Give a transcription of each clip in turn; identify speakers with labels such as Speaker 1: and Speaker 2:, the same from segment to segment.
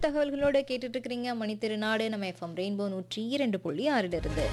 Speaker 1: தகவல்களோட கேட்டுட்டு இருக்கிறீங்க மணித்திருநாடு நம்ம எஃப்எம் ரெயின்போ நூற்றி இரண்டு புள்ளி ஆறுல இருந்து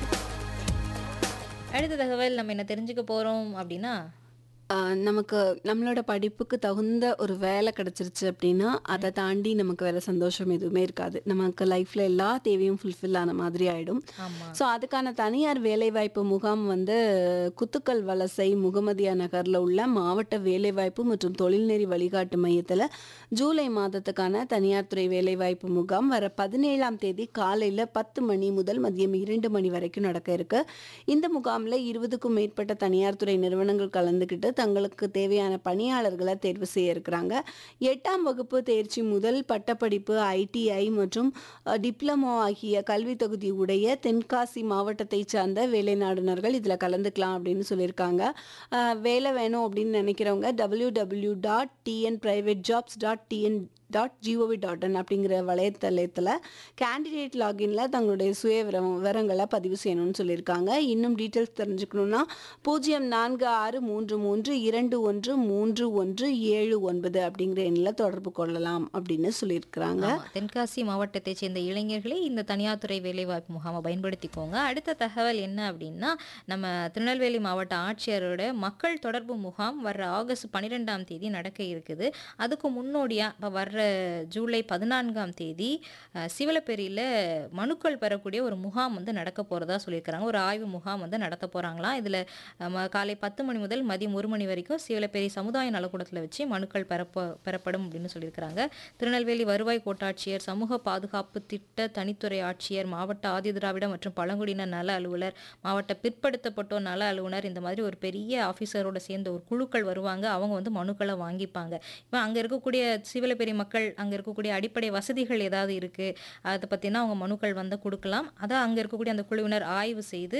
Speaker 1: அடுத்த தகவல் நம்ம என்ன தெரிஞ்சுக்க போறோம் அப்படின்னா
Speaker 2: ஆஹ் நமக்கு நம்மளோட படிப்புக்கு தகுந்த ஒரு வேலை கிடைச்சிருச்சு அப்படின்னா அதை தாண்டி நமக்கு வேற சந்தோஷம் எதுவுமே இருக்காது நமக்கு லைஃப்ல எல்லா தேவையும் ஃபுல்ஃபில் ஆன மாதிரி ஆயிடும்
Speaker 1: ஆமா
Speaker 2: ஸோ அதுக்கான தனியார் வேலைவாய்ப்பு முகாம் வந்து குத்துக்கல் வலசை முகமதியா நகர்ல உள்ள மாவட்ட வேலைவாய்ப்பு மற்றும் தொழில்நெறி வழிகாட்டு மையத்துல ஜூலை மாதத்துக்கான தனியார் துறை வேலைவாய்ப்பு முகாம் வர பதினேழாம் தேதி காலையில பத்து மணி முதல் மதியம் இரண்டு மணி வரைக்கும் நடக்க இருக்கு இந்த முகாம்ல இருபதுக்கும் மேற்பட்ட தனியார் துறை நிறுவனங்கள் கலந்துக்கிட்டு தங்களுக்கு தேவையான பணியாளர்களை தேர்வு செய்ய இருக்கிறாங்க எட்டாம் வகுப்பு தேர்ச்சி முதல் பட்டப்படிப்பு ஐடிஐ மற்றும் அஹ், டிப்ளமோ ஆகிய கல்வி தகுதி உடைய தென்காசி மாவட்டத்தை சார்ந்த வேலை நாடுனர்கள் இதில் கலந்துக்கலாம் அப்படின்னு சொல்லியிருக்காங்க அஹ், வேலை வேணும் அப்படின்னு நினைக்கிறவங்க W W dot TN private jobs dot TN dot GOV dot in அப்படிங்கிற வலைத்தளத்தில் கேண்டிடேட் லாகின்ல தங்களுடைய சுய விவரம் விவரங்களை பதிவு செய்யணும்னு சொல்லியிருக்காங்க இன்னும் டீட்டெயில்ஸ் தெரிஞ்சுக்கணுன்னா பூஜ்ஜியம் நான்கு ஆறு மூன்று மூன்று இரண்டு ஒன்று மூன்று ஒன்று ஏழு ஒன்பது அப்படிங்கிற எண்ணில் தொடர்பு கொள்ளலாம் அப்படின்னு சொல்லியிருக்கிறாங்க
Speaker 1: ஆமா, தென்காசி மாவட்டத்தைச் சேர்ந்த இளைஞர்களே இந்த தனியார் துறை வேலைவாய்ப்பு முகாமை பயன்படுத்திக்கோங்க அடுத்த தகவல் என்ன அப்படின்னா நம்ம திருநெல்வேலி மாவட்ட ஆட்சியரோட மக்கள் தொடர்பு முகாம் வர்ற ஆகஸ்ட் பன்னிரெண்டாம் தேதி நடக்க இருக்குது அதுக்கு முன்னோடியா இப்போ வர்ற ஜூலை பதினான்காம் தேதி அஹ், சிவலப்பேரியில் மனுக்கள் பெறக்கூடிய ஒரு முகாம் வந்து நடக்க போகிறதா சொல்லியிருக்கிறாங்க ஒரு ஆய்வு முகாம் வந்து நடத்த போகிறாங்களாம் இதில் காலை பத்து மணி முதல் மதியம் ஒரு மணி வரைக்கும் சிவலப்பேரி சமுதாய நலக்கூடத்தில் வச்சு மனுக்கள் பெறப்ப பெறப்படும் அப்படின்னு சொல்லியிருக்கிறாங்க திருநெல்வேலி வருவாய் கோட்டாட்சியர் சமூக பாதுகாப்பு திட்ட தனித்துறை ஆட்சியர் மாவட்ட ஆதிதிராவிட மற்றும் பழங்குடியினர் நல அலுவலர் மாவட்ட பிற்படுத்தப்பட்டோர் நல அலுவலர் இந்த மாதிரி ஒரு பெரிய ஆஃபீஸரோட சேர்ந்த ஒரு குழுக்கள் வருவாங்க அவங்க வந்து மனுக்களை வாங்கிப்பாங்க இப்போ அங்கே இருக்கக்கூடிய சிவலப்பேரி மக்கள் அங்கே இருக்கக்கூடிய அடிப்படை வசதிகள் ஏதாவது இருக்குது அதை பற்றினா அவங்க மனுக்கள் வந்து கொடுக்கலாம் அதை அங்கே இருக்கக்கூடிய அந்த குழுவினர் ஆய்வு செய்து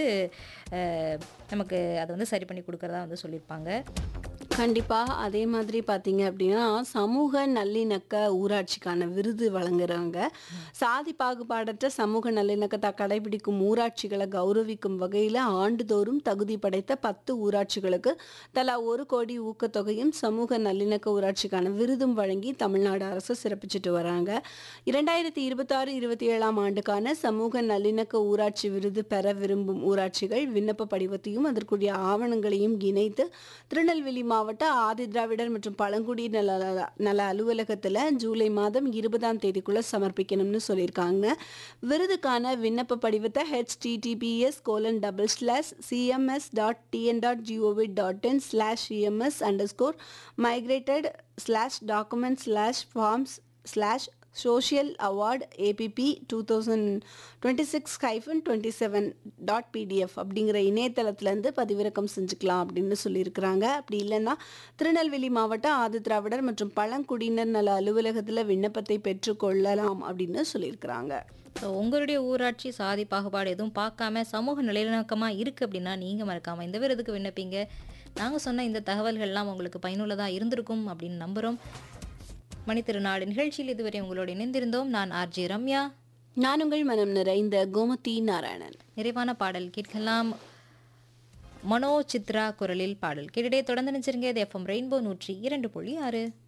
Speaker 1: அஹ், நமக்கு அதை வந்து சரி பண்ணி கொடுக்கறதா வந்து சொல்லியிருப்பாங்க
Speaker 2: கண்டிப்பா அதே மாதிரி பாத்தீங்க அப்படின்னா சமூக நல்லிணக்க ஊராட்சிக்கான விருது வழங்குறாங்க சாதி பாகுபாடற்ற சமூக நல்லிணக்கத்தை கடைபிடிக்கும் ஊராட்சிகளை கௌரவிக்கும் வகையில ஆண்டுதோறும் தகுதி படைத்த பத்து ஊராட்சிகளுக்கு தலா ஒரு கோடி ஊக்கத்தொகையும் சமூக நல்லிணக்க ஊராட்சிக்கான விருதும் வழங்கி தமிழ்நாடு அரசு சிறப்பிச்சிட்டு வராங்க இரண்டாயிரத்தி இருபத்தாறு இருபத்தி ஏழாம் ஆண்டுக்கான சமூக நல்லிணக்க ஊராட்சி விருது பெற விரும்பும் ஊராட்சிகள் விண்ணப்ப படிவத்தையும் அதற்குரிய ஆவணங்களையும் இணைத்து திருநெல்வேலி மாவட்ட ஆதிதிராவிடர் மற்றும் பழங்குடி நல நல அலுவலகத்தில் ஜூலை மாதம் இருபதாம் தேதிக்குள்ள சமர்ப்பிக்கணும்னு சொல்லியிருக்காங்க விருதுக்கான விண்ணப்ப படிவத்தை HTTPS colon double slash CMS dot TN dot GOV dot in slash CMS underscore migrated slash document slash forms slash social award APP two thousand twenty six hyphen twenty seven dot PDF அப்படிங்கிற இணையதளத்துலேருந்து பதிவிறக்கம் செஞ்சுக்கலாம் அப்படின்னு சொல்லியிருக்கிறாங்க அப்படி இல்லைன்னா திருநெல்வேலி மாவட்ட ஆதிதிராவிடர் மற்றும் பழங்குடியினர் நல அலுவலகத்தில் விண்ணப்பத்தை பெற்றுக்கொள்ளலாம் அப்படின்னு சொல்லியிருக்கிறாங்க
Speaker 1: ஸோ உங்களுடைய ஊராட்சி சாதி பாகுபாடு எதுவும் பார்க்காம சமூக நல்லிணக்கமாக இருக்குது அப்படின்னா நீங்கள் மறக்காமல் இந்த விருதுக்கு விண்ணப்பிங்க நாங்கள் சொன்ன இந்த தகவல்கள்லாம் உங்களுக்கு பயனுள்ளதாக இருந்திருக்கும் அப்படின்னு நம்புகிறோம் மணித்திருநாடு நிகழ்ச்சியில் இதுவரை உங்களோடு இணைந்திருந்தோம் நான் ஆர்ஜே ரம்யா
Speaker 2: நான் உங்கள் மனம் நிறைந்த கோமதி நாராயணன்
Speaker 1: நிறைவான பாடல் கேட்கலாம் மனோ சித்ரா குரலில் பாடல் கேட்டுட்டே தொடர்ந்து நினைச்சிருங்க இது எஃப்எம் ரெயின்போ நூற்றி இரண்டு புள்ளி ஆறு